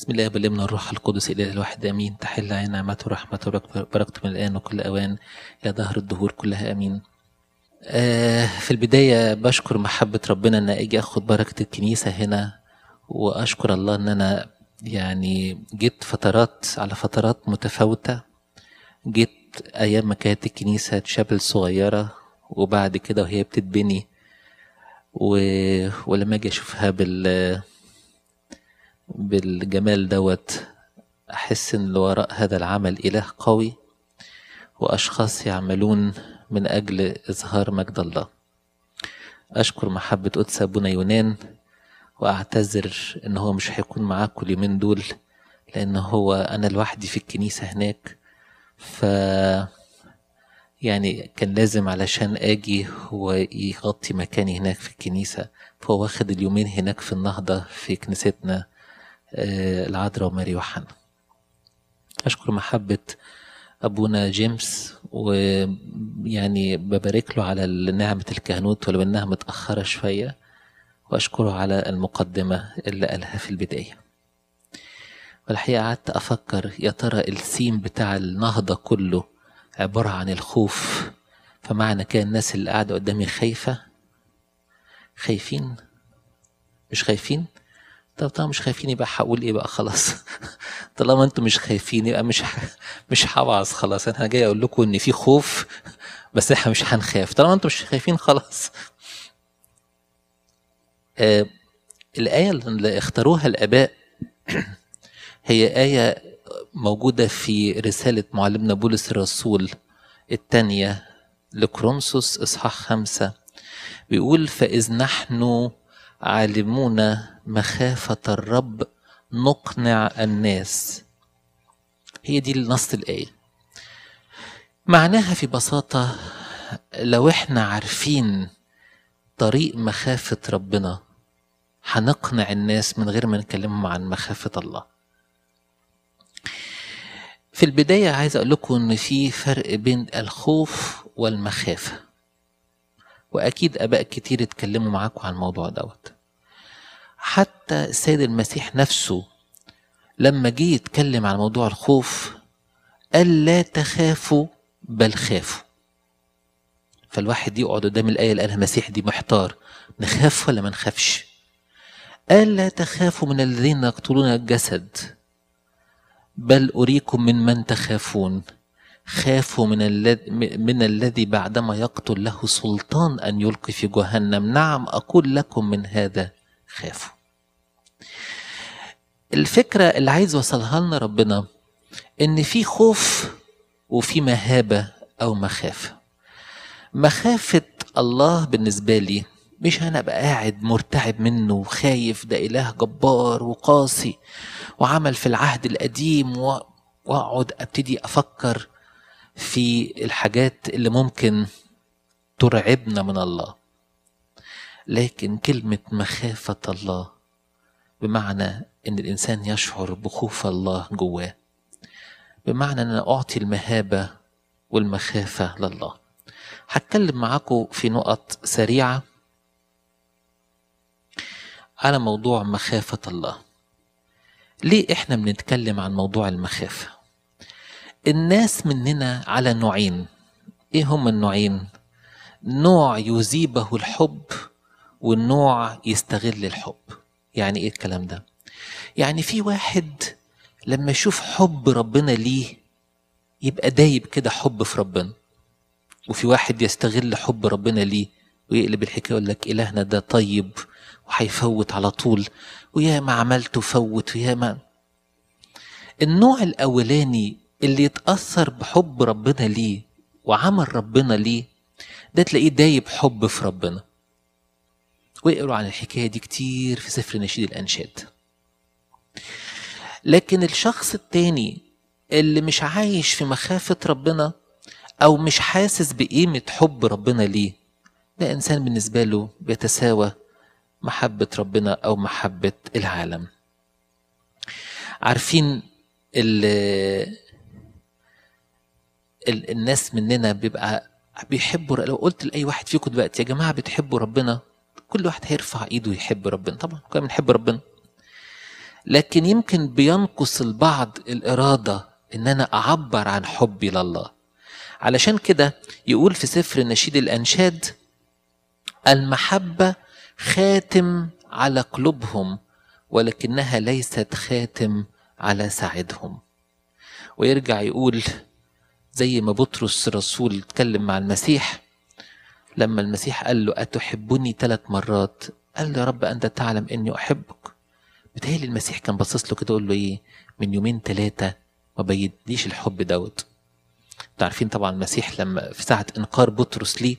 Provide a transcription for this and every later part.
بسم الله بالابن والروح القدس إله الواحد آمين تحل عين نعمته ورحمته وبركته من الآن وكل أوان إلى دهر الدهور كلها آمين آه في البداية بشكر محبة ربنا إن أجي أخد بركة الكنيسة هنا وأشكر الله إن أنا يعني جيت فترات على فترات متفاوتة جيت أيام ما كانت الكنيسة شبل صغيرة وبعد كده وهي بتتبني و... ولما أجي أشوفها بال بالجمال دوت أحس إن وراء هذا العمل إله قوي وأشخاص يعملون من أجل إظهار مجد الله أشكر محبة قدس أبونا يونان وأعتذر إن هو مش هيكون معاكم اليومين دول لأن هو أنا لوحدي في الكنيسة هناك ف يعني كان لازم علشان أجي هو يغطي مكاني هناك في الكنيسة فهو واخد اليومين هناك في النهضة في كنيستنا العذراء وماري وحنا أشكر محبة أبونا جيمس ويعني ببارك له على نعمة الكهنوت ولو إنها متأخرة شوية وأشكره على المقدمة اللي قالها في البداية والحقيقة قعدت أفكر يا ترى السيم بتاع النهضة كله عبارة عن الخوف فمعنى كان الناس اللي قاعدة قدامي خايفة خايفين مش خايفين طب طبعا مش خايفين يبقى هقول ايه بقى خلاص طالما انتم مش خايفين يبقى مش ح... مش هوعظ خلاص انا جاي اقول لكم ان في خوف بس احنا مش هنخاف طالما انتم مش خايفين خلاص آه الآية اللي اختاروها الآباء هي آية موجودة في رسالة معلمنا بولس الرسول الثانية لكرونسوس إصحاح خمسة بيقول فإذ نحن عالمون مخافة الرب نقنع الناس هي دي النص الآية معناها في بساطة لو احنا عارفين طريق مخافة ربنا هنقنع الناس من غير ما نكلمهم عن مخافة الله في البداية عايز أقول لكم إن في فرق بين الخوف والمخافة وأكيد آباء كتير اتكلموا معاكم عن الموضوع دوت حتى السيد المسيح نفسه لما جه يتكلم عن موضوع الخوف قال لا تخافوا بل خافوا فالواحد يقعد قدام الآية اللي قالها المسيح دي محتار نخاف ولا ما نخافش قال لا تخافوا من الذين يقتلون الجسد بل أريكم من من تخافون خافوا من الذي من الذي بعدما يقتل له سلطان أن يلقي في جهنم نعم أقول لكم من هذا خافوا الفكرة اللي عايز وصلها لنا ربنا إن في خوف وفي مهابة أو مخافة مخافة الله بالنسبة لي مش أنا أبقى قاعد مرتعب منه وخايف ده إله جبار وقاسي وعمل في العهد القديم وأقعد أبتدي أفكر في الحاجات اللي ممكن ترعبنا من الله لكن كلمة مخافة الله بمعنى إن الإنسان يشعر بخوف الله جواه بمعنى أن أنا أعطي المهابة والمخافة لله هتكلم معاكم في نقط سريعة على موضوع مخافة الله ليه إحنا بنتكلم عن موضوع المخافة الناس مننا على نوعين إيه هم النوعين نوع يذيبه الحب والنوع يستغل الحب يعني ايه الكلام ده يعني في واحد لما يشوف حب ربنا ليه يبقى دايب كده حب في ربنا وفي واحد يستغل حب ربنا ليه ويقلب الحكايه يقول لك الهنا ده طيب وهيفوت على طول ويا ما عملته فوت ويا ما النوع الاولاني اللي يتاثر بحب ربنا ليه وعمل ربنا ليه ده تلاقيه دايب حب في ربنا ويقروا عن الحكايه دي كتير في سفر نشيد الانشاد لكن الشخص التاني اللي مش عايش في مخافه ربنا او مش حاسس بقيمه حب ربنا ليه ده انسان بالنسبه له بيتساوى محبه ربنا او محبه العالم عارفين ال ال الناس مننا بيبقى بيحبوا لو قلت لاي واحد فيكم دلوقتي يا جماعه بتحبوا ربنا كل واحد هيرفع ايده يحب ربنا طبعا كلنا بنحب ربنا لكن يمكن بينقص البعض الإرادة إن أنا أعبر عن حبي لله علشان كده يقول في سفر نشيد الأنشاد المحبة خاتم على قلوبهم ولكنها ليست خاتم على ساعدهم ويرجع يقول زي ما بطرس الرسول اتكلم مع المسيح لما المسيح قال له أتحبني ثلاث مرات قال له يا رب أنت تعلم إني أحبك بتهيألي المسيح كان باصص له كده يقول له إيه من يومين ثلاثة ما بيديش الحب دوت انتوا عارفين طبعا المسيح لما في ساعة إنكار بطرس ليه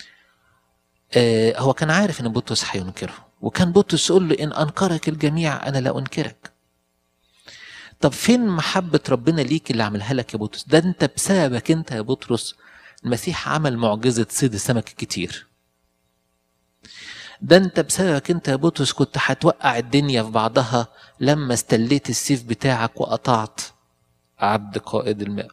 آه هو كان عارف إن بطرس هينكره وكان بطرس يقول له إن أنكرك الجميع أنا لا أنكرك طب فين محبة ربنا ليك اللي عملها لك يا بطرس ده أنت بسببك أنت يا بطرس المسيح عمل معجزة صيد السمك كتير ده انت بسببك انت يا بطرس كنت هتوقع الدنيا في بعضها لما استليت السيف بتاعك وقطعت عبد قائد الماء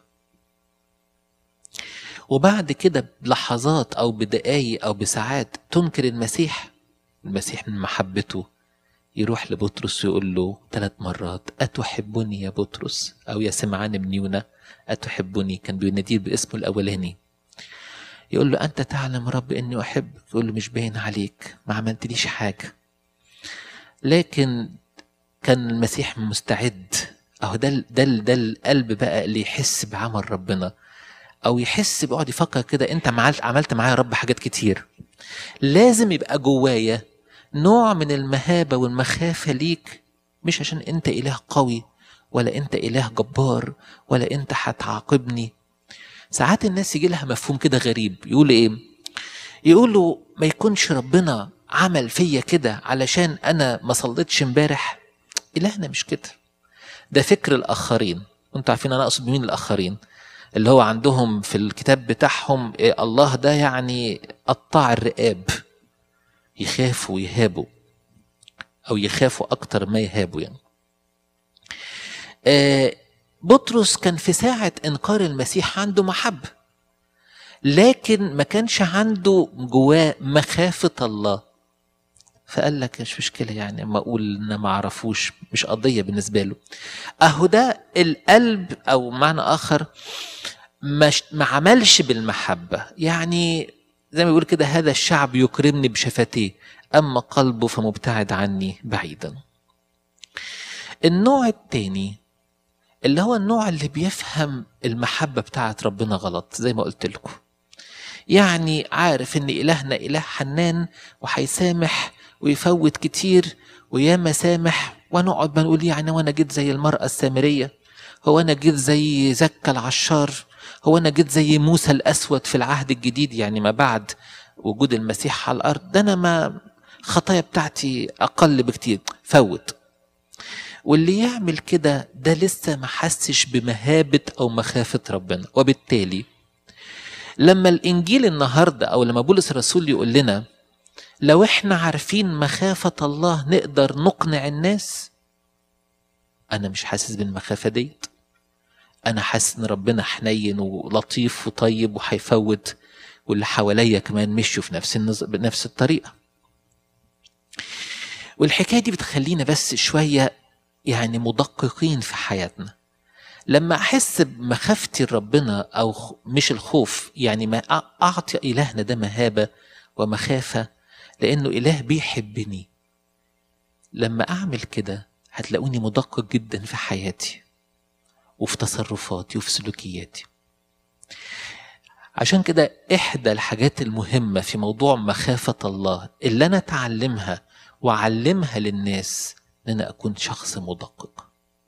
وبعد كده بلحظات او بدقايق او بساعات تنكر المسيح المسيح من محبته يروح لبطرس ويقول له ثلاث مرات أتحبني يا بطرس أو يا سمعان بن يونا أتحبني كان بيناديه باسمه الأولاني يقول له أنت تعلم رب إني أحبك يقول له مش باين عليك ما عملتليش حاجة لكن كان المسيح مستعد أهو ده ده ده القلب بقى اللي يحس بعمل ربنا أو يحس بيقعد يفكر كده أنت عملت عملت معايا يا رب حاجات كتير لازم يبقى جوايا نوع من المهابة والمخافة ليك مش عشان أنت إله قوي ولا أنت إله جبار ولا أنت هتعاقبني ساعات الناس يجي لها مفهوم كده غريب يقول ايه يقولوا ما يكونش ربنا عمل فيا كده علشان انا ما صليتش امبارح الهنا مش كده ده فكر الاخرين انتوا عارفين انا اقصد مين الاخرين اللي هو عندهم في الكتاب بتاعهم إيه الله ده يعني قطاع الرقاب يخافوا ويهابوا او يخافوا اكتر ما يهابوا يعني آه بطرس كان في ساعة إنكار المسيح عنده محبة لكن ما كانش عنده جواه مخافة الله فقال لك مش مشكلة يعني اما أقول إن ما أعرفوش مش قضية بالنسبة له أهو ده القلب أو معنى آخر مش ما عملش بالمحبة يعني زي ما بيقول كده هذا الشعب يكرمني بشفتيه أما قلبه فمبتعد عني بعيدا النوع الثاني اللي هو النوع اللي بيفهم المحبة بتاعت ربنا غلط زي ما قلت لكم يعني عارف ان إلهنا إله حنان وهيسامح ويفوت كتير وياما سامح ونقعد بنقول يعني وانا جيت زي المرأة السامرية هو انا جيت زي زكا العشار هو انا جيت زي موسى الاسود في العهد الجديد يعني ما بعد وجود المسيح على الارض ده انا ما خطايا بتاعتي اقل بكتير فوت واللي يعمل كده ده لسه ما حسش بمهابة أو مخافة ربنا وبالتالي لما الإنجيل النهاردة أو لما بولس الرسول يقول لنا لو احنا عارفين مخافة الله نقدر نقنع الناس أنا مش حاسس بالمخافة ديت أنا حاسس إن ربنا حنين ولطيف وطيب وهيفوت واللي حواليا كمان مشوا في نفس النز... بنفس الطريقة والحكاية دي بتخلينا بس شوية يعني مدققين في حياتنا لما احس بمخافتي لربنا او مش الخوف يعني ما اعطي الهنا ده مهابه ومخافه لانه اله بيحبني لما اعمل كده هتلاقوني مدقق جدا في حياتي وفي تصرفاتي وفي سلوكياتي عشان كده احدى الحاجات المهمه في موضوع مخافه الله اللي انا اتعلمها واعلمها للناس ان انا اكون شخص مدقق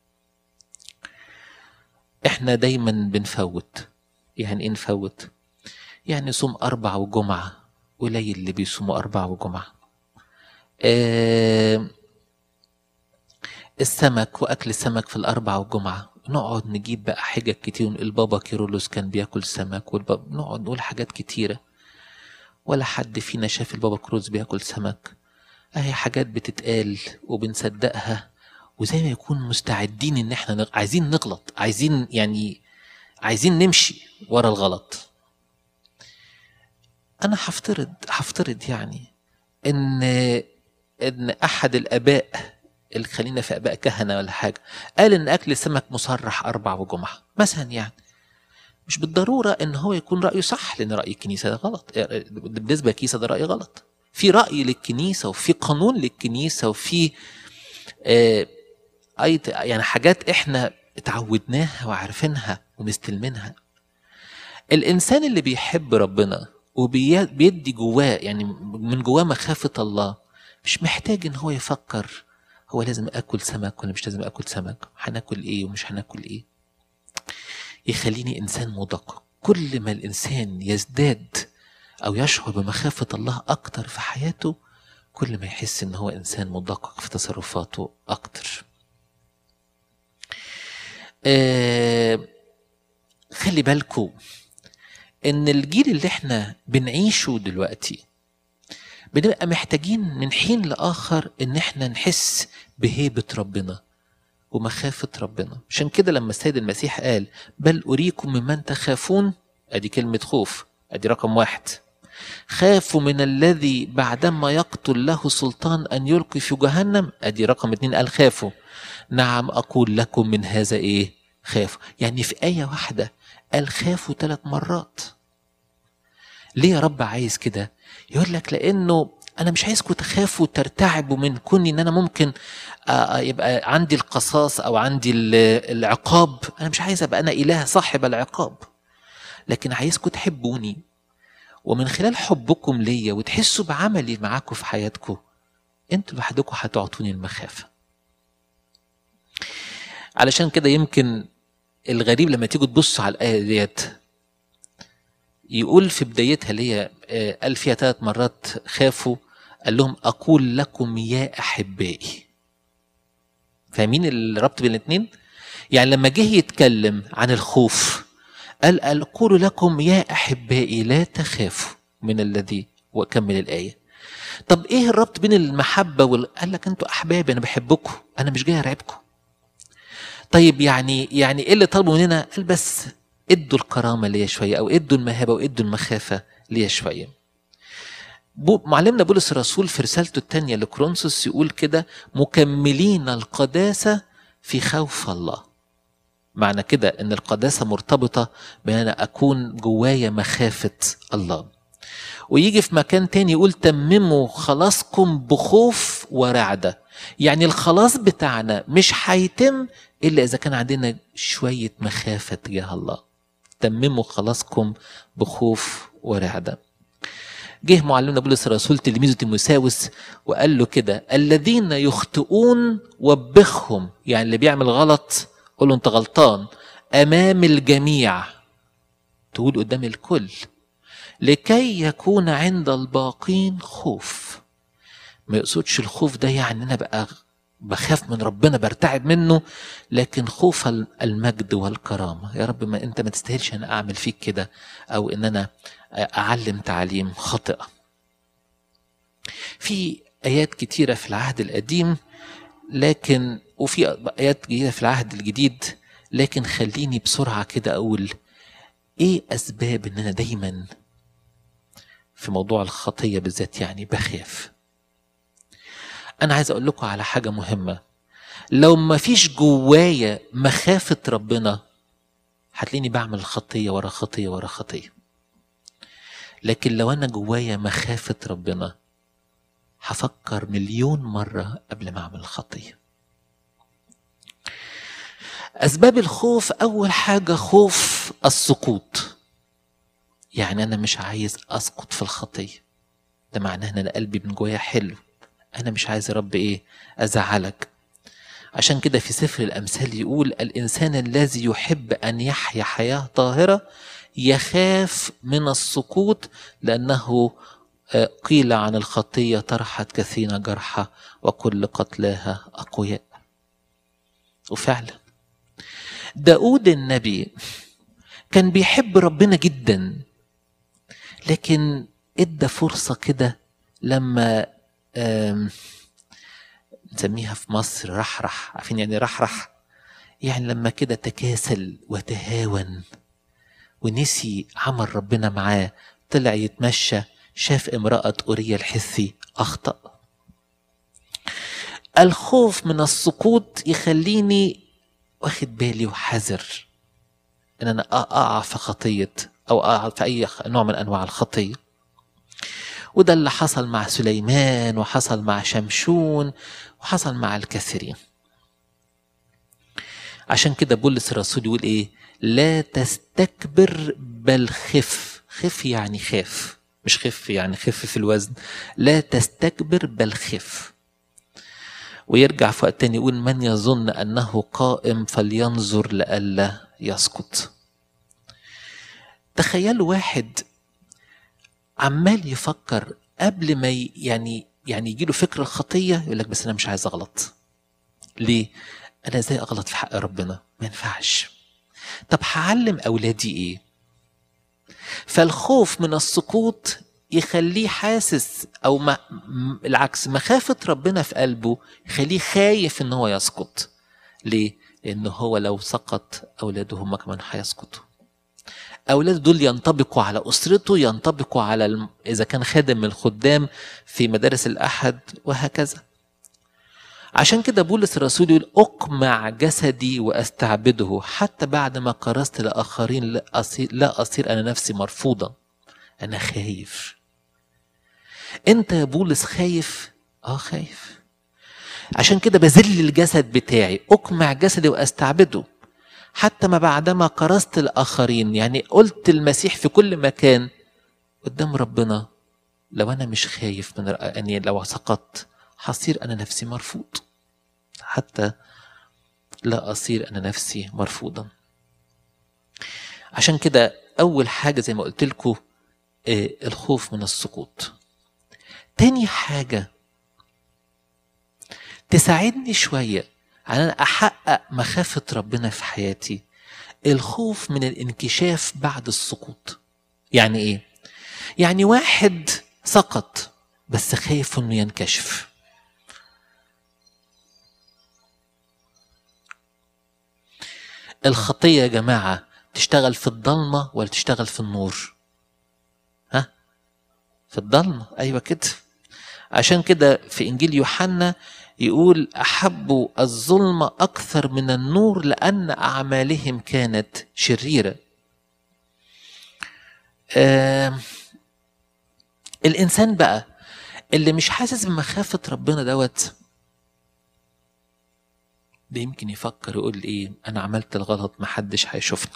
احنا دايما بنفوت يعني ايه نفوت يعني صوم اربع وجمعه قليل اللي بيصوموا اربع وجمعه آه السمك واكل السمك في الاربع والجمعه نقعد نجيب بقى حجج كتير ونقول بابا كيرلس كان بياكل سمك والبابا نقعد نقول حاجات كتيره ولا حد فينا شاف البابا كروز بياكل سمك اهي حاجات بتتقال وبنصدقها وزي ما يكون مستعدين ان احنا نغ... عايزين نغلط عايزين يعني عايزين نمشي ورا الغلط انا هفترض هفترض يعني ان ان احد الاباء اللي خلينا في اباء كهنه ولا حاجه قال ان اكل السمك مصرح اربع وجمعه مثلا يعني مش بالضروره ان هو يكون رايه صح لان راي الكنيسه ده غلط بالنسبه للكنيسه ده راي غلط في راي للكنيسه وفي قانون للكنيسه وفي آه أي يعني حاجات احنا اتعودناها وعارفينها ومستلمينها الانسان اللي بيحب ربنا وبيدي جواه يعني من جواه مخافه الله مش محتاج ان هو يفكر هو لازم اكل سمك ولا مش لازم اكل سمك هناكل ايه ومش هناكل ايه يخليني انسان مدقق كل ما الانسان يزداد او يشعر بمخافه الله اكتر في حياته كل ما يحس ان هو انسان مدقق في تصرفاته اكتر آه خلي بالكم ان الجيل اللي احنا بنعيشه دلوقتي بنبقى محتاجين من حين لاخر ان احنا نحس بهيبه ربنا ومخافه ربنا عشان كده لما السيد المسيح قال بل اريكم ممن تخافون ادي كلمه خوف ادي رقم واحد خافوا من الذي بعدما يقتل له سلطان ان يلقي في جهنم ادي رقم اتنين قال خافوا نعم اقول لكم من هذا ايه خافوا يعني في ايه واحده قال خافوا ثلاث مرات ليه يا رب عايز كده يقول لك لانه انا مش عايزكم تخافوا ترتعبوا من كوني ان انا ممكن يبقى عندي القصاص او عندي العقاب انا مش عايز ابقى انا اله صاحب العقاب لكن عايزكم تحبوني ومن خلال حبكم ليا وتحسوا بعملي معاكم في حياتكم انتوا لوحدكم هتعطوني المخافه علشان كده يمكن الغريب لما تيجوا تبصوا على الايه ديت يقول في بدايتها اللي هي قال فيها ثلاث مرات خافوا قال لهم اقول لكم يا احبائي فاهمين الربط بين الاثنين يعني لما جه يتكلم عن الخوف قال اقول لكم يا احبائي لا تخافوا من الذي وكمل الايه طب ايه الربط بين المحبه وال... قال لك انتوا احبابي انا بحبكم انا مش جاي ارعبكم طيب يعني يعني ايه اللي طلبوا مننا قال بس ادوا الكرامه ليا شويه او ادوا المهابه وادوا المخافه ليا شويه معلمنا بولس الرسول في رسالته الثانيه لكرونسوس يقول كده مكملين القداسه في خوف الله معنى كده ان القداسه مرتبطه بان انا اكون جوايا مخافه الله ويجي في مكان تاني يقول تمموا خلاصكم بخوف ورعده يعني الخلاص بتاعنا مش هيتم الا اذا كان عندنا شويه مخافه تجاه الله تمموا خلاصكم بخوف ورعده جه معلمنا بولس الرسول تلميذه تيموساوس وقال له كده الذين يخطئون وبخهم يعني اللي بيعمل غلط قول له انت غلطان امام الجميع تقول قدام الكل لكي يكون عند الباقين خوف ما يقصدش الخوف ده يعني انا بقى بخاف من ربنا برتعب منه لكن خوف المجد والكرامة يا رب ما انت ما تستاهلش انا اعمل فيك كده او ان انا اعلم تعليم خاطئة في ايات كتيرة في العهد القديم لكن وفي ايات جديدة في العهد الجديد لكن خليني بسرعة كده اقول ايه اسباب ان انا دايما في موضوع الخطية بالذات يعني بخاف انا عايز اقول لكم على حاجه مهمه لو ما فيش جوايا مخافه ربنا هتلاقيني بعمل خطيه ورا خطيه ورا خطيه لكن لو انا جوايا مخافه ربنا هفكر مليون مره قبل ما اعمل خطيه اسباب الخوف اول حاجه خوف السقوط يعني انا مش عايز اسقط في الخطيه ده معناه ان انا قلبي من جوايا حلو انا مش عايز يا رب ايه ازعلك عشان كده في سفر الامثال يقول الانسان الذي يحب ان يحيا حياه طاهره يخاف من السقوط لانه قيل عن الخطيه طرحت كثير جرحى وكل قتلاها اقوياء وفعلا داود النبي كان بيحب ربنا جدا لكن ادى فرصه كده لما نسميها في مصر رحرح عارفين يعني رحرح يعني لما كده تكاسل وتهاون ونسي عمل ربنا معاه طلع يتمشى شاف امرأة أوريا الحثي أخطأ الخوف من السقوط يخليني واخد بالي وحذر ان انا اقع في خطيه او اقع في اي نوع من انواع الخطيه وده اللي حصل مع سليمان وحصل مع شمشون وحصل مع الكثيرين عشان كده بولس الرسول يقول ايه لا تستكبر بل خف خف يعني خاف مش خف يعني خف في الوزن لا تستكبر بل خف ويرجع في وقت تاني يقول من يظن انه قائم فلينظر لئلا يسقط تخيلوا واحد عمال يفكر قبل ما ي- يعني يعني يجي له فكره الخطيه يقول لك بس انا مش عايز اغلط ليه انا ازاي اغلط في حق ربنا ما ينفعش طب هعلم اولادي ايه فالخوف من السقوط يخليه حاسس او ما م- العكس مخافه ربنا في قلبه يخليه خايف ان هو يسقط ليه لان هو لو سقط اولاده هم كمان هيسقطوا اولاده دول ينطبقوا على اسرته ينطبقوا على الم... اذا كان خادم من الخدام في مدارس الاحد وهكذا عشان كده بولس الرسول يقول اقمع جسدي واستعبده حتى بعد ما كرست لاخرين لا اصير لا اصير انا نفسي مرفوضا انا خايف انت يا بولس خايف اه خايف عشان كده بذل الجسد بتاعي اقمع جسدي واستعبده حتى ما بعدما كرست الاخرين يعني قلت المسيح في كل مكان قدام ربنا لو انا مش خايف من يعني لو سقطت هصير انا نفسي مرفوض حتى لا اصير انا نفسي مرفوضا عشان كده اول حاجه زي ما قلت لكم الخوف من السقوط تاني حاجه تساعدني شويه على ان احقق مخافه ربنا في حياتي الخوف من الانكشاف بعد السقوط يعني ايه يعني واحد سقط بس خايف انه ينكشف الخطيه يا جماعه تشتغل في الضلمه ولا تشتغل في النور ها في الضلمه ايوه كده عشان كده في انجيل يوحنا يقول احبوا الظلم اكثر من النور لان اعمالهم كانت شريره آه الانسان بقى اللي مش حاسس بمخافه ربنا دوت ده يمكن يفكر يقول ايه انا عملت الغلط محدش هيشوفني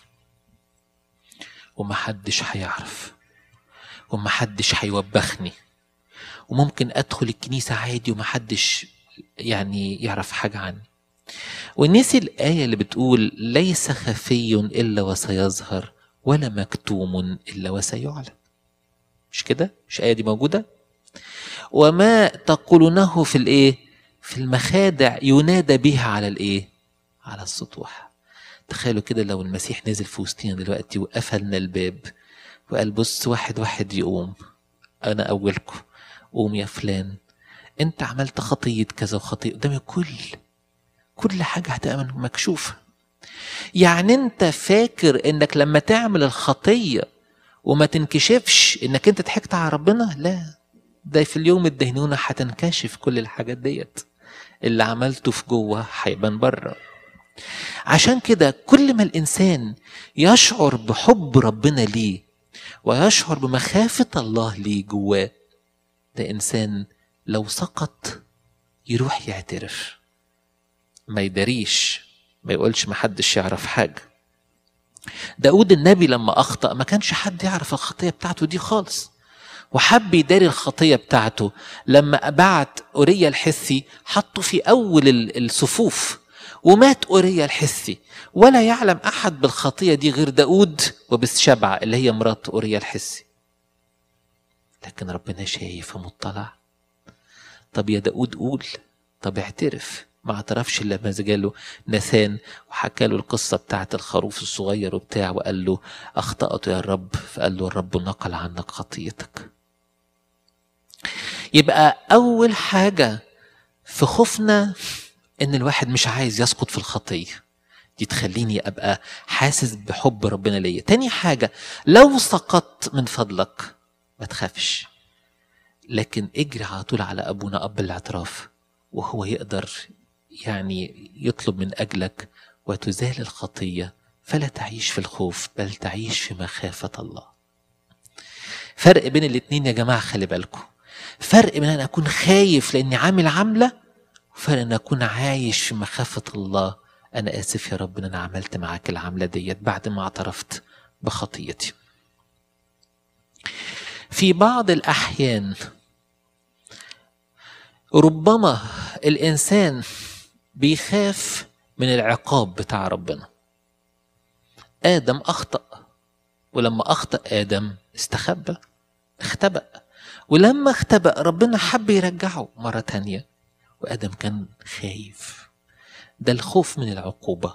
ومحدش هيعرف ومحدش هيوبخني وممكن ادخل الكنيسه عادي ومحدش يعني يعرف حاجه عني ونسي الايه اللي بتقول ليس خفي الا وسيظهر ولا مكتوم الا وسيعلن مش كده مش الايه دي موجوده وما تقولونه في الايه في المخادع ينادى بها على الايه على السطوح تخيلوا كده لو المسيح نزل في وسطنا دلوقتي وقفلنا الباب وقال بص واحد واحد يقوم انا اولكم قوم يا فلان انت عملت خطيه كذا وخطيه قدام الكل كل حاجه هتبقى مكشوفه يعني انت فاكر انك لما تعمل الخطيه وما تنكشفش انك انت ضحكت على ربنا لا ده في اليوم الدينونة هتنكشف كل الحاجات ديت اللي عملته في جوه هيبان بره عشان كده كل ما الانسان يشعر بحب ربنا ليه ويشعر بمخافة الله ليه جواه ده انسان لو سقط يروح يعترف ما يداريش ما يقولش محدش يعرف حاجة داود النبي لما أخطأ ما كانش حد يعرف الخطية بتاعته دي خالص وحب يداري الخطية بتاعته لما بعت أوريا الحثي حطه في أول الصفوف ومات أوريا الحثي ولا يعلم أحد بالخطية دي غير داود وبسشبع اللي هي مرات أوريا الحثي لكن ربنا شايف ومطلع طب يا داود قول طب اعترف ما اعترفش الا لما جاله ناثان وحكى له القصه بتاعت الخروف الصغير وبتاع وقال له اخطات يا الرب فقال له الرب نقل عنك خطيتك يبقى اول حاجه في خوفنا ان الواحد مش عايز يسقط في الخطيه دي تخليني ابقى حاسس بحب ربنا ليا تاني حاجه لو سقطت من فضلك ما تخافش لكن اجري على طول على ابونا اب الاعتراف وهو يقدر يعني يطلب من أجلك وتزال الخطية فلا تعيش في الخوف بل تعيش في مخافة الله فرق بين الاتنين يا جماعة خلي بالكم فرق بين أن أكون خايف لأني عامل عملة وفرق أن أكون عايش في مخافة الله أنا آسف يا رب أن أنا عملت معاك العملة ديت بعد ما اعترفت بخطيتي في بعض الأحيان ربما الإنسان بيخاف من العقاب بتاع ربنا آدم أخطأ ولما أخطأ آدم استخبى اختبأ ولما اختبأ ربنا حب يرجعه مرة تانية وآدم كان خايف ده الخوف من العقوبة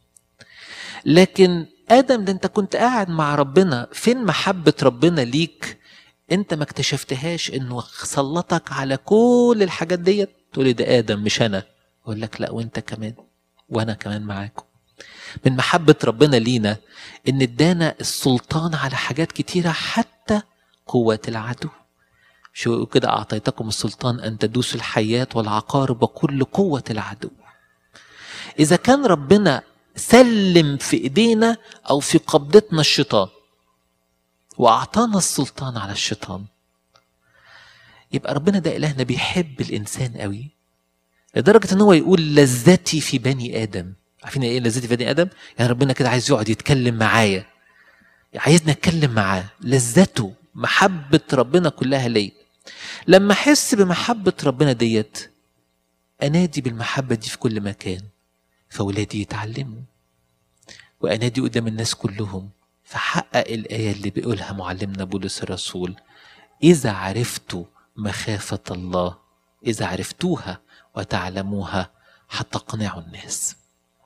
لكن آدم ده أنت كنت قاعد مع ربنا فين محبة ربنا ليك أنت ما اكتشفتهاش إنه سلطك على كل الحاجات ديت تقولي ده آدم مش أنا أقول لك لا وأنت كمان وأنا كمان معاكم من محبة ربنا لينا إن ادانا السلطان على حاجات كتيرة حتى قوة العدو شو كده أعطيتكم السلطان أن تدوسوا الحياة والعقارب وكل قوة العدو إذا كان ربنا سلم في إيدينا أو في قبضتنا الشيطان وأعطانا السلطان على الشيطان يبقى ربنا ده إلهنا بيحب الإنسان قوي لدرجة إن هو يقول لذتي في بني آدم عارفين إيه لذتي في بني آدم؟ يعني ربنا كده عايز يقعد يتكلم معايا عايزنا نتكلم معاه لذته محبة ربنا كلها ليا لما أحس بمحبة ربنا ديت أنادي بالمحبة دي في كل مكان فولادي يتعلموا وأنادي قدام الناس كلهم فحقق الآية اللي بيقولها معلمنا بولس الرسول إذا عرفتوا مخافة الله إذا عرفتوها وتعلموها هتقنعوا الناس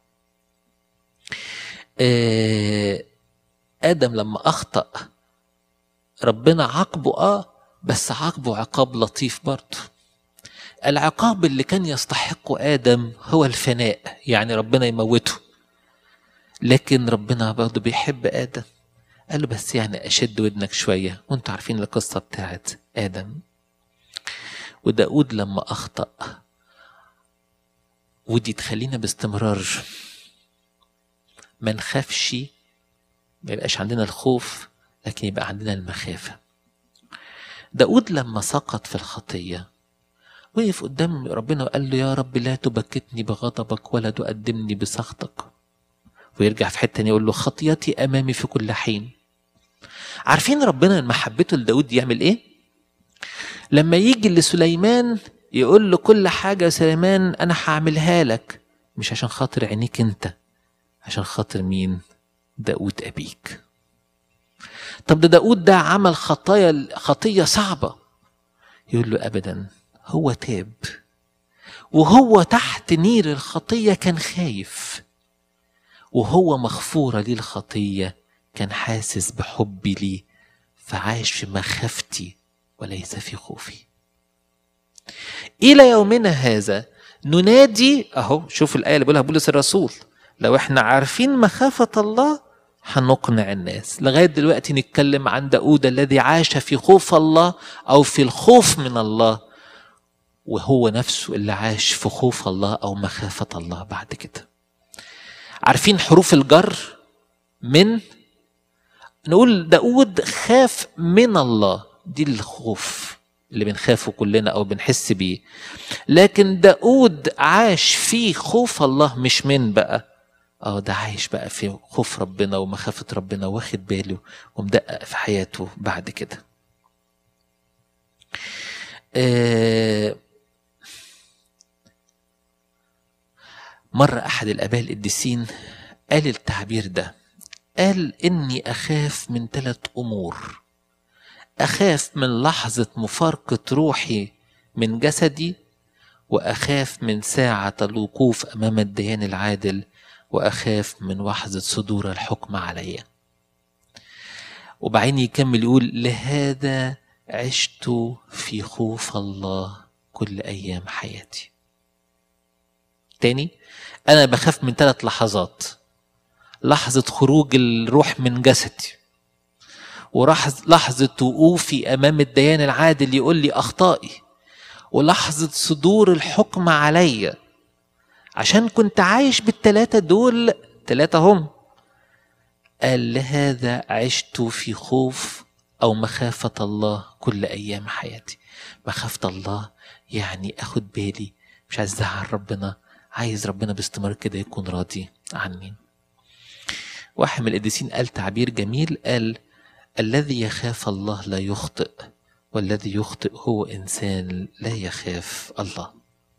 آدم لما أخطأ ربنا عاقبه آه بس عاقبه عقاب لطيف برضه العقاب اللي كان يستحقه آدم هو الفناء يعني ربنا يموته لكن ربنا برضه بيحب آدم قال له بس يعني أشد ودنك شوية وانتوا عارفين القصة بتاعت آدم وداود لما أخطأ ودي تخلينا باستمرار ما نخافش ما يبقاش عندنا الخوف لكن يبقى عندنا المخافة داود لما سقط في الخطية وقف قدام ربنا وقال له يا رب لا تبكتني بغضبك ولا تقدمني بسخطك ويرجع في حتة تانية يقول له خطيتي أمامي في كل حين عارفين ربنا من محبته لداود يعمل ايه لما يجي لسليمان يقول له كل حاجة يا سليمان أنا هعملها لك مش عشان خاطر عينيك أنت عشان خاطر مين داود أبيك طب ده داود ده عمل خطايا خطية صعبة يقول له أبدا هو تاب وهو تحت نير الخطية كان خايف وهو مغفورة ليه الخطية كان حاسس بحبي ليه فعاش في مخافتي وليس في خوفي إلى يومنا هذا ننادي أهو شوف الآية اللي بيقولها بولس الرسول لو احنا عارفين مخافة الله هنقنع الناس لغاية دلوقتي نتكلم عن داود الذي عاش في خوف الله أو في الخوف من الله وهو نفسه اللي عاش في خوف الله أو مخافة الله بعد كده عارفين حروف الجر من نقول داود خاف من الله دي الخوف اللي بنخافه كلنا او بنحس بيه لكن داود عاش في خوف الله مش من بقى اه ده عايش بقى في خوف ربنا ومخافة ربنا واخد باله ومدقق في حياته بعد كده آه مرة أحد الآباء القديسين قال التعبير ده قال إني أخاف من ثلاث أمور أخاف من لحظة مفارقة روحي من جسدي وأخاف من ساعة الوقوف أمام الديان العادل وأخاف من وحظة صدور الحكم علي وبعدين يكمل يقول لهذا عشت في خوف الله كل أيام حياتي تاني أنا بخاف من ثلاث لحظات لحظة خروج الروح من جسدي ولحظة وقوفي أمام الديان العادل يقول لي أخطائي ولحظة صدور الحكم عليا عشان كنت عايش بالتلاتة دول تلاتة هم قال لهذا عشت في خوف أو مخافة الله كل أيام حياتي مخافة الله يعني أخد بالي مش عايز أزعل ربنا عايز ربنا باستمرار كده يكون راضي عني واحد من القديسين قال تعبير جميل قال الذي يخاف الله لا يخطئ والذي يخطئ هو إنسان لا يخاف الله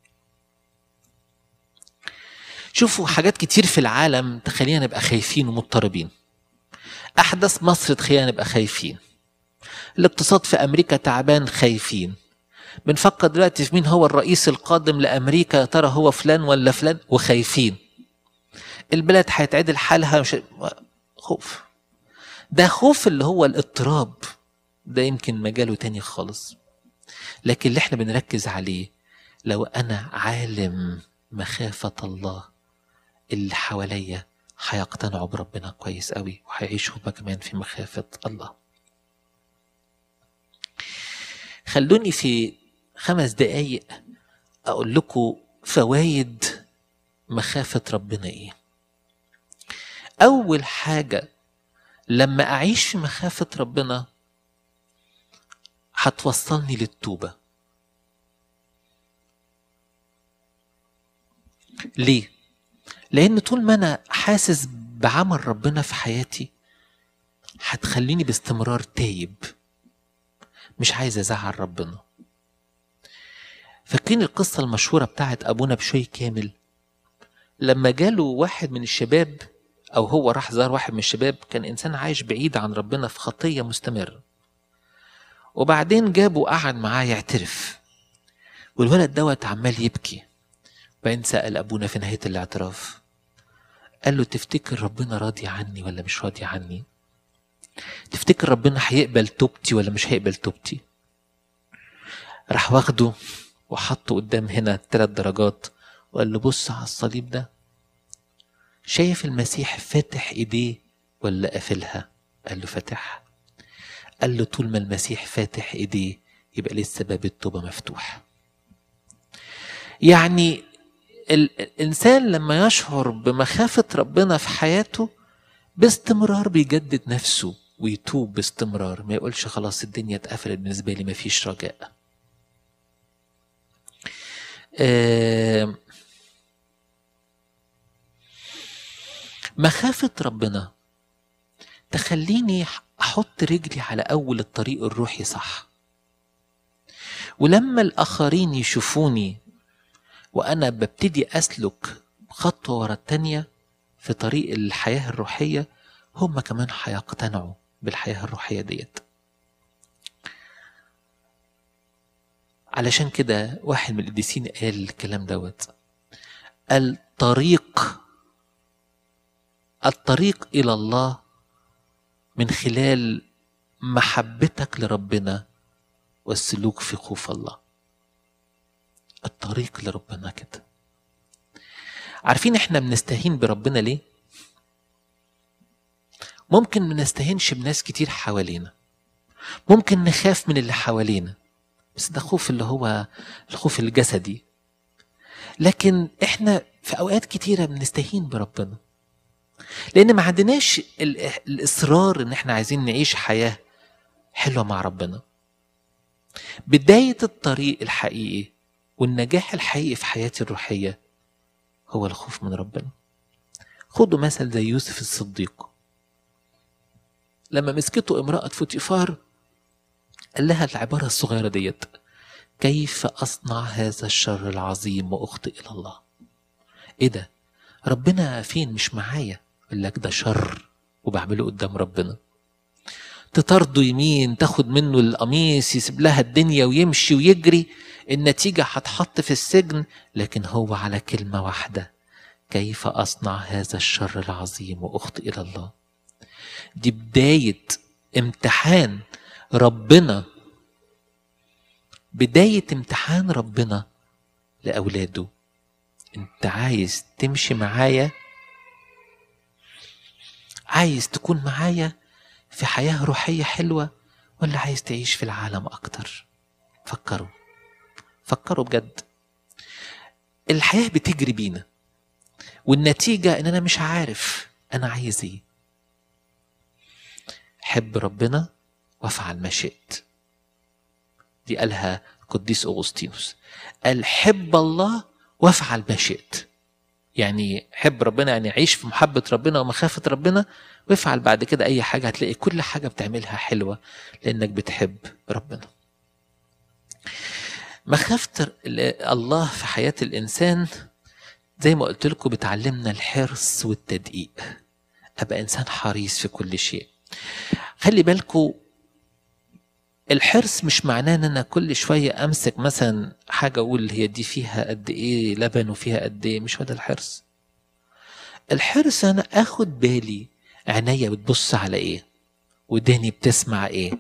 شوفوا حاجات كتير في العالم تخلينا نبقى خايفين ومضطربين أحداث مصر تخلينا نبقى خايفين الاقتصاد في أمريكا تعبان خايفين بنفكر دلوقتي في مين هو الرئيس القادم لأمريكا يا ترى هو فلان ولا فلان وخايفين البلد هيتعدل حالها مش خوف ده خوف اللي هو الاضطراب ده يمكن مجاله تاني خالص لكن اللي احنا بنركز عليه لو انا عالم مخافة الله اللي حواليا هيقتنعوا بربنا كويس قوي وهيعيشوا هما كمان في مخافة الله خلوني في خمس دقايق أقول لكم فوائد مخافة ربنا إيه أول حاجة لما أعيش في مخافة ربنا هتوصلني للتوبة ليه؟ لأن طول ما أنا حاسس بعمل ربنا في حياتي هتخليني باستمرار تايب مش عايز أزعل ربنا فاكرين القصة المشهورة بتاعت أبونا بشوي كامل لما جاله واحد من الشباب أو هو راح زار واحد من الشباب كان إنسان عايش بعيد عن ربنا في خطية مستمرة وبعدين جابه قعد معاه يعترف والولد دوت عمال يبكي وبعدين سأل أبونا في نهاية الاعتراف قال له تفتكر ربنا راضي عني ولا مش راضي عني تفتكر ربنا هيقبل توبتي ولا مش هيقبل توبتي راح واخده وحطه قدام هنا ثلاث درجات وقال له بص على الصليب ده شايف المسيح فاتح ايديه ولا قافلها قال له فاتحها قال له طول ما المسيح فاتح ايديه يبقى لسه باب التوبه مفتوح يعني الانسان لما يشعر بمخافه ربنا في حياته باستمرار بيجدد نفسه ويتوب باستمرار ما يقولش خلاص الدنيا اتقفلت بالنسبه لي مفيش رجاء آه مخافة ربنا تخليني أحط رجلي على أول الطريق الروحي صح ولما الآخرين يشوفوني وأنا ببتدي أسلك خطوة ورا التانية في طريق الحياة الروحية هم كمان هيقتنعوا بالحياة الروحية ديت علشان كده واحد من القديسين قال الكلام دوت الطريق الطريق الى الله من خلال محبتك لربنا والسلوك في خوف الله الطريق لربنا كده عارفين احنا بنستهين بربنا ليه ممكن ما نستهينش بناس كتير حوالينا ممكن نخاف من اللي حوالينا بس ده خوف اللي هو الخوف الجسدي لكن احنا في اوقات كتيره بنستهين بربنا لان ما عندناش الاصرار ان احنا عايزين نعيش حياه حلوه مع ربنا بدايه الطريق الحقيقي والنجاح الحقيقي في حياتي الروحيه هو الخوف من ربنا خدوا مثل زي يوسف الصديق لما مسكته امرأة فوتيفار قال لها العبارة الصغيرة ديت كيف أصنع هذا الشر العظيم وأخطئ إلى الله إيه ده ربنا فين مش معايا يقول لك ده شر وبعمله قدام ربنا تطرده يمين تاخد منه القميص يسيب لها الدنيا ويمشي ويجري النتيجة هتحط في السجن لكن هو على كلمة واحدة كيف أصنع هذا الشر العظيم وأخطئ إلى الله دي بداية امتحان ربنا بداية امتحان ربنا لأولاده انت عايز تمشي معايا عايز تكون معايا في حياة روحية حلوة ولا عايز تعيش في العالم أكتر فكروا فكروا بجد الحياة بتجري بينا والنتيجة إن أنا مش عارف أنا عايز إيه حب ربنا وافعل ما شئت دي قالها القديس أغسطينوس قال حب الله وافعل ما شئت يعني حب ربنا يعني عيش في محبة ربنا ومخافة ربنا وافعل بعد كده أي حاجة هتلاقي كل حاجة بتعملها حلوة لأنك بتحب ربنا مخافة الله في حياة الإنسان زي ما قلت لكم بتعلمنا الحرص والتدقيق أبقى إنسان حريص في كل شيء خلي بالكم الحرص مش معناه ان انا كل شويه امسك مثلا حاجه اقول هي دي فيها قد ايه لبن وفيها قد ايه مش هو ده الحرص الحرص انا اخد بالي عينيا بتبص على ايه وداني بتسمع ايه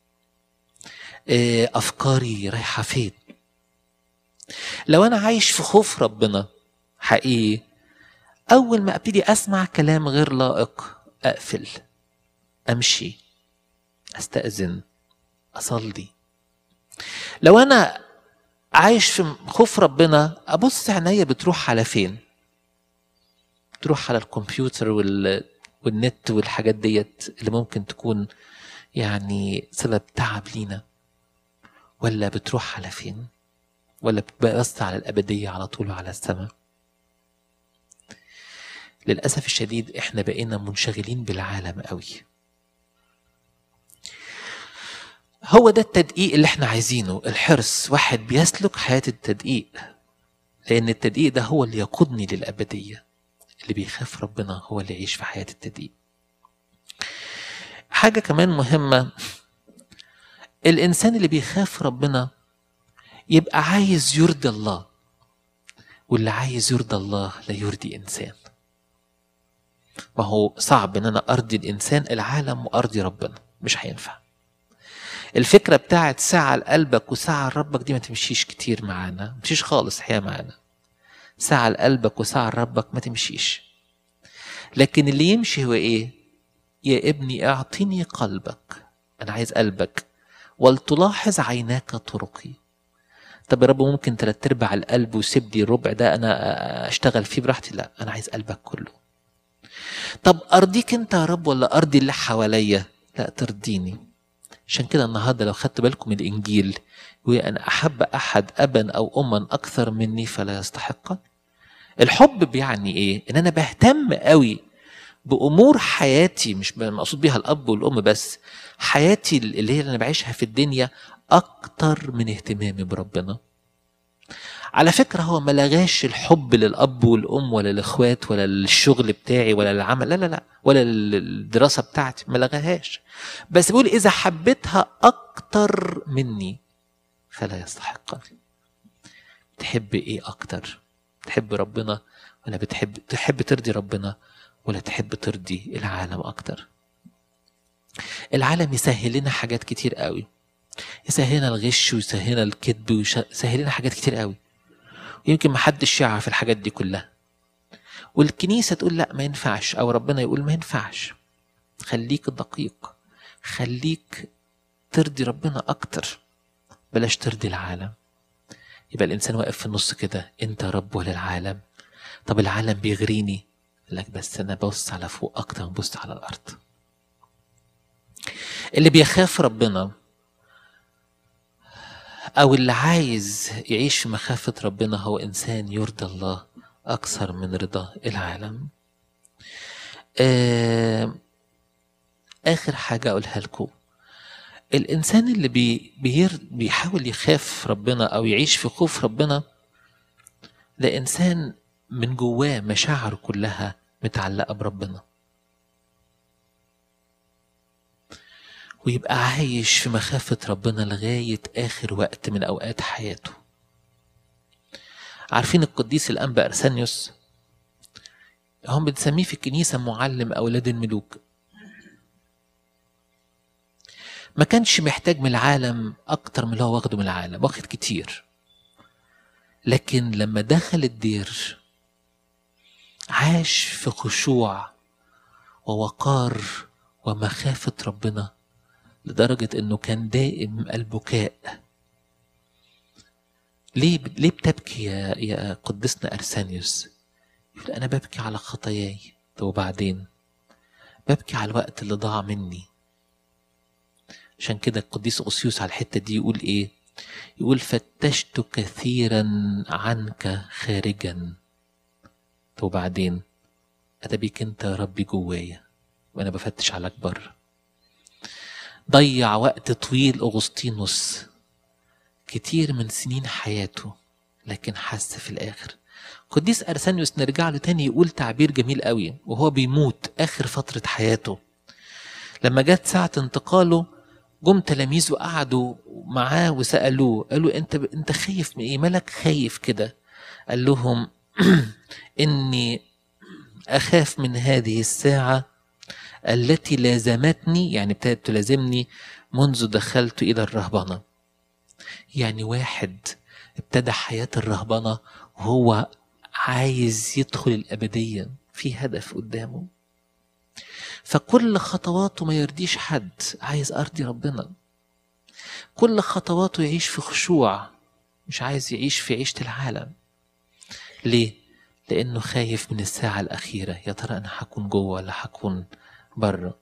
آه، افكاري رايحه فين لو انا عايش في خوف ربنا حقيقي اول ما ابتدي اسمع كلام غير لائق اقفل امشي استاذن اصلي لو انا عايش في خوف ربنا ابص عينيا بتروح على فين تروح على الكمبيوتر وال... والنت والحاجات ديت اللي ممكن تكون يعني سبب تعب لينا ولا بتروح على فين ولا بتبص على الأبدية على طول وعلى السماء للأسف الشديد احنا بقينا منشغلين بالعالم قوي هو ده التدقيق اللي احنا عايزينه الحرص واحد بيسلك حياة التدقيق لأن التدقيق ده هو اللي يقودني للأبدية اللي بيخاف ربنا هو اللي يعيش في حياة التدقيق حاجة كمان مهمة الإنسان اللي بيخاف ربنا يبقى عايز يرضي الله واللي عايز يرضي الله لا يرضي إنسان ما هو صعب إن أنا أرضي الإنسان العالم وأرضي ربنا مش هينفع الفكرة بتاعت ساعة لقلبك وساعة لربك دي ما تمشيش كتير معانا ما تمشيش خالص الحقيقة معانا ساعة لقلبك وساعة لربك ما تمشيش لكن اللي يمشي هو ايه يا ابني اعطني قلبك انا عايز قلبك ولتلاحظ عيناك طرقي طب يا رب ممكن تلات ارباع القلب وسيب لي الربع ده انا اشتغل فيه براحتي لا انا عايز قلبك كله طب ارضيك انت يا رب ولا ارضي اللي حواليا لا ترضيني عشان كده النهارده لو خدت بالكم من الانجيل وان احب احد ابا او اما اكثر مني فلا يستحقني الحب بيعني ايه ان انا بهتم قوي بامور حياتي مش مقصود بيها الاب والام بس حياتي اللي هي اللي انا بعيشها في الدنيا اكتر من اهتمامي بربنا على فكرة هو ما لغاش الحب للأب والأم ولا الإخوات ولا الشغل بتاعي ولا العمل لا لا لا ولا الدراسة بتاعتي ما لغاهاش بس بيقول إذا حبيتها أكتر مني فلا يستحقني تحب إيه أكتر تحب ربنا ولا بتحب تحب ترضي ربنا ولا تحب ترضي العالم أكتر العالم يسهل لنا حاجات كتير قوي يسهل لنا الغش ويسهل لنا الكذب ويسهل لنا حاجات كتير قوي يمكن ما حدش يعرف الحاجات دي كلها والكنيسة تقول لا ما ينفعش أو ربنا يقول ما ينفعش خليك دقيق خليك ترضي ربنا أكتر بلاش ترضي العالم يبقى الإنسان واقف في النص كده أنت رب ولا العالم طب العالم بيغريني لك بس أنا ببص على فوق أكتر من ببص على الأرض اللي بيخاف ربنا أو اللي عايز يعيش في مخافة ربنا هو إنسان يرضى الله أكثر من رضا العالم آه آخر حاجة أقولها لكم الإنسان اللي بي بير بيحاول يخاف ربنا أو يعيش في خوف ربنا ده إنسان من جواه مشاعره كلها متعلقة بربنا ويبقى عايش في مخافة ربنا لغاية آخر وقت من أوقات حياته عارفين القديس الأنبا أرسانيوس هم بنسميه في الكنيسة معلم أولاد الملوك ما كانش محتاج من العالم أكتر من اللي هو واخده من العالم واخد كتير لكن لما دخل الدير عاش في خشوع ووقار ومخافة ربنا لدرجة انه كان دائم البكاء ليه ليه بتبكي يا يا قدسنا ارسانيوس يقول انا ببكي على خطاياي طب وبعدين ببكي على الوقت اللي ضاع مني عشان كده القديس أوسيوس على الحتة دي يقول إيه؟ يقول فتشت كثيرا عنك خارجا طب وبعدين أنا بيك أنت يا ربي جوايا وأنا بفتش عليك بره ضيع وقت طويل أغسطينوس كتير من سنين حياته لكن حس في الآخر قديس أرسانيوس نرجع له تاني يقول تعبير جميل قوي وهو بيموت آخر فترة حياته لما جت ساعة انتقاله جم تلاميذه قعدوا معاه وسألوه قالوا انت انت خايف من ايه مالك خايف كده قال لهم اني اخاف من هذه الساعة التي لازمتني يعني ابتدت تلازمني منذ دخلت الى الرهبنة يعني واحد ابتدى حياة الرهبنة وهو عايز يدخل الأبدية في هدف قدامه فكل خطواته ما يرضيش حد عايز أرضي ربنا كل خطواته يعيش في خشوع مش عايز يعيش في عيشة العالم ليه؟ لأنه خايف من الساعة الأخيرة يا ترى أنا هكون جوه ولا هكون بره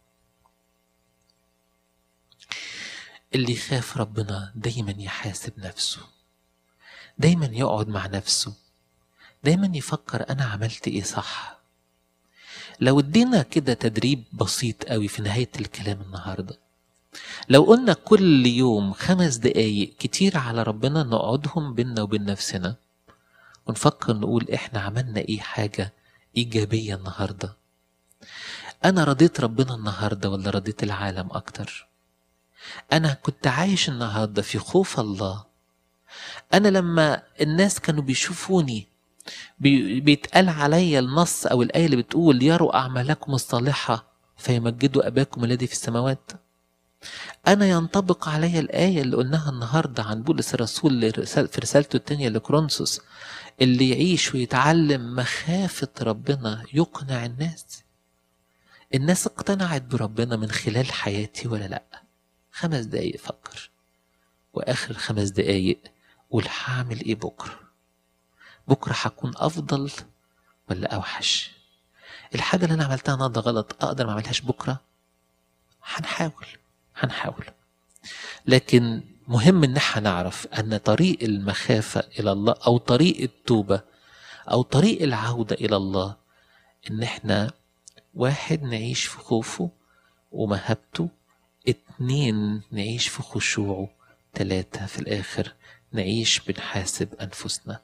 اللي يخاف ربنا دايما يحاسب نفسه دايما يقعد مع نفسه دايما يفكر أنا عملت إيه صح لو ادينا كده تدريب بسيط قوي في نهاية الكلام النهاردة لو قلنا كل يوم خمس دقايق كتير على ربنا نقعدهم بينا وبين نفسنا ونفكر نقول احنا عملنا ايه حاجة ايجابية النهاردة انا رضيت ربنا النهاردة ولا رضيت العالم اكتر انا كنت عايش النهاردة في خوف الله انا لما الناس كانوا بيشوفوني بي- بيتقال عليا النص او الايه اللي بتقول يروا اعمالكم الصالحه فيمجدوا اباكم الذي في السماوات انا ينطبق عليا الايه اللي قلناها النهارده عن بولس الرسول لرسال- في رسالته الثانيه لكرونسوس اللي يعيش ويتعلم مخافه ربنا يقنع الناس الناس اقتنعت بربنا من خلال حياتي ولا لا خمس دقايق فكر واخر خمس دقايق قول هعمل ايه بكره بكره هكون افضل ولا اوحش الحاجه اللي انا عملتها النهارده غلط اقدر ما اعملهاش بكره هنحاول هنحاول لكن مهم ان احنا نعرف ان طريق المخافه الى الله او طريق التوبه او طريق العوده الى الله ان احنا واحد نعيش في خوفه ومهابته اتنين نعيش في خشوعه تلاتة في الآخر نعيش بنحاسب أنفسنا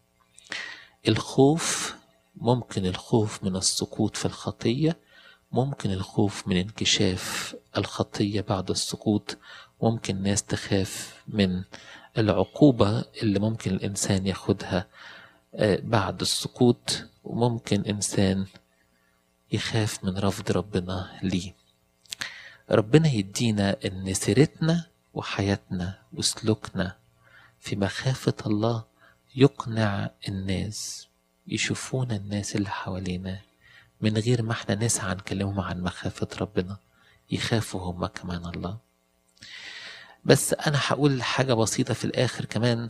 الخوف ممكن الخوف من السقوط في الخطية ممكن الخوف من انكشاف الخطية بعد السقوط ممكن ناس تخاف من العقوبة اللي ممكن الإنسان ياخدها آه، بعد السقوط وممكن إنسان يخاف من رفض ربنا ليه ربنا يدينا ان سيرتنا وحياتنا وسلوكنا في مخافة الله يقنع الناس يشوفونا الناس اللي حوالينا من غير ما احنا نسعى نكلمهم عن مخافة ربنا يخافوا هم كمان الله بس انا هقول حاجة بسيطة في الاخر كمان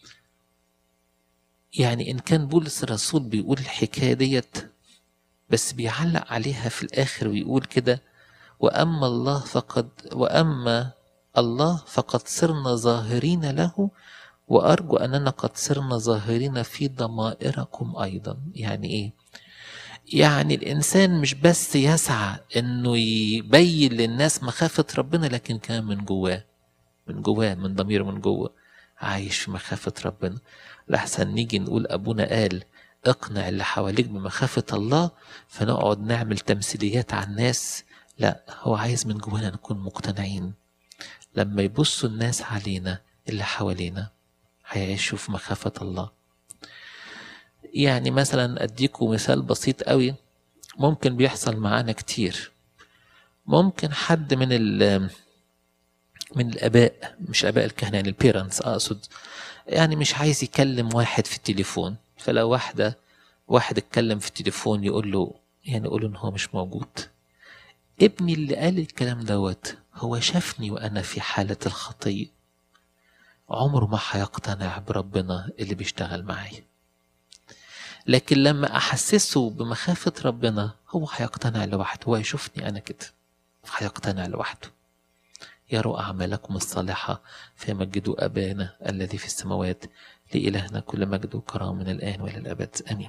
يعني ان كان بولس الرسول بيقول الحكاية ديت بس بيعلق عليها في الاخر ويقول كده واما الله فقد واما الله فقد صرنا ظاهرين له وارجو اننا قد صرنا ظاهرين في ضمائركم ايضا يعني ايه يعني الانسان مش بس يسعى انه يبين للناس مخافه ربنا لكن كمان من جواه من جواه من ضميره من جوه عايش في مخافه ربنا لحسن نيجي نقول ابونا قال اقنع اللي حواليك بمخافه الله فنقعد نعمل تمثيليات على الناس لا هو عايز من جوانا نكون مقتنعين لما يبصوا الناس علينا اللي حوالينا هيعيشوا في مخافة الله يعني مثلا أديكم مثال بسيط قوي ممكن بيحصل معانا كتير ممكن حد من ال من الآباء مش آباء الكهنة يعني البيرنتس أقصد يعني مش عايز يكلم واحد في التليفون فلو واحدة واحد اتكلم في التليفون يقول له يعني يقول له إن هو مش موجود ابني اللي قال الكلام دوت هو شافني وانا في حالة الخطية عمره ما هيقتنع بربنا اللي بيشتغل معايا لكن لما احسسه بمخافة ربنا هو هيقتنع لوحده هو يشوفني انا كده هيقتنع لوحده يروا أعمالكم الصالحة فيمجدوا أبانا الذي في السماوات لإلهنا كل مجد وكرام من الآن وإلى الأبد آمين